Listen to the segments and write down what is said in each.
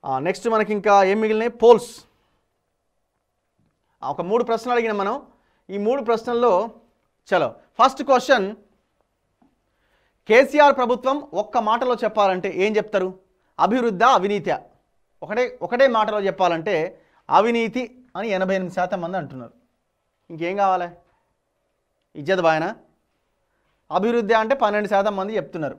next మనకి ఇంకా ఏం మిగిలినాయి పోల్స్ ఆ, ఒక మూడు ప్రశ్నలు అడిగిన మనం ఈ మూడు ప్రశ్నల్లో చలో ఫస్ట్ క్వశ్చన్ కేసీఆర్ ప్రభుత్వం ఒక్క మాటలో చెప్పాలంటే ఏం చెప్తారు అభివృద్ధ అవినీతి ఒకటే ఒకటే మాటలో చెప్పాలంటే అవినీతి అని ఎనభై ఎనిమిది శాతం మంది అంటున్నారు ఇంకేం కావాలి ఇజ్జత్ బాయన అభివృద్ధి అంటే పన్నెండు శాతం మంది చెప్తున్నారు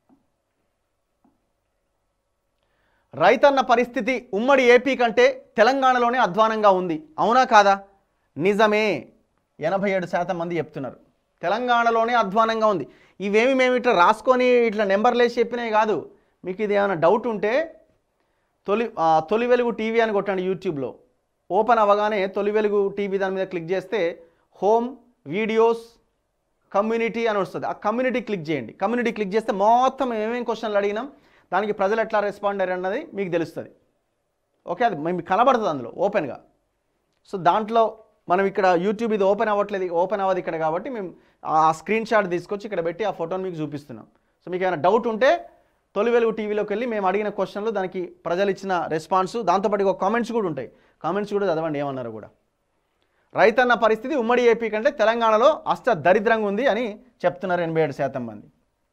రైతన్న పరిస్థితి ఉమ్మడి ఏపీ కంటే తెలంగాణలోనే అధ్వానంగా ఉంది అవునా కాదా నిజమే ఎనభై ఏడు శాతం మంది చెప్తున్నారు తెలంగాణలోనే అధ్వానంగా ఉంది ఇవేమి మేము ఇట్లా రాసుకొని ఇట్లా నెంబర్లు వేసి చెప్పినవి కాదు మీకు ఇది ఏమైనా డౌట్ ఉంటే తొలి ఆ, తొలి వెలుగు టీవీ అని కొట్టండి యూట్యూబ్లో ఓపెన్ అవ్వగానే తొలి వెలుగు టీవీ దాని మీద క్లిక్ చేస్తే హోమ్ వీడియోస్ కమ్యూనిటీ అని వస్తుంది ఆ కమ్యూనిటీ క్లిక్ చేయండి కమ్యూనిటీ క్లిక్ చేస్తే మొత్తం ఏమేమి క్వశ్చన్లు అడిగినాం దానికి ప్రజలు ఎట్లా రెస్పాండ్ అయ్యారు అన్నది మీకు తెలుస్తుంది ఓకే అది మీకు కనబడుతుంది అందులో ఓపెన్గా సో దాంట్లో మనం ఇక్కడ యూట్యూబ్ ఇది ఓపెన్ అవ్వట్లేదు ఓపెన్ అవ్వదు ఇక్కడ కాబట్టి మేము ఆ స్క్రీన్ షాట్ తీసుకొచ్చి ఇక్కడ పెట్టి ఆ ఫోటోని మీకు చూపిస్తున్నాం సో మీకు ఏమైనా డౌట్ ఉంటే తొలి వెలుగు టీవీలోకి వెళ్ళి మేము అడిగిన క్వశ్చన్లు దానికి ప్రజలు ఇచ్చిన రెస్పాన్స్ దాంతోపాటు ఒక కామెంట్స్ కూడా ఉంటాయి కామెంట్స్ కూడా చదవండి ఏమన్నారు కూడా రైతన్న పరిస్థితి ఉమ్మడి ఏపీ కంటే తెలంగాణలో అష్ట దరిద్రంగా ఉంది అని చెప్తున్నారు ఎనభై ఏడు శాతం మంది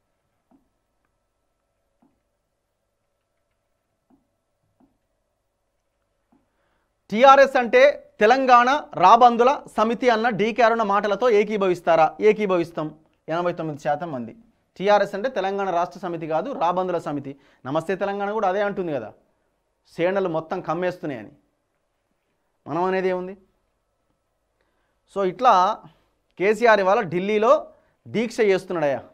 టీఆర్ఎస్ అంటే తెలంగాణ రాబందుల సమితి అన్న డీకే అరుణ మాటలతో ఏకీభవిస్తారా ఏకీభవిస్తాం ఎనభై తొమ్మిది శాతం మంది టీఆర్ఎస్ అంటే తెలంగాణ రాష్ట్ర సమితి కాదు రాబందుల సమితి నమస్తే తెలంగాణ కూడా అదే అంటుంది కదా సేనలు మొత్తం కమ్మేస్తున్నాయని మనం అనేది ఏముంది సో ఇట్లా కేసీఆర్ ఇవాళ ఢిల్లీలో దీక్ష చేస్తున్నాడయ్యా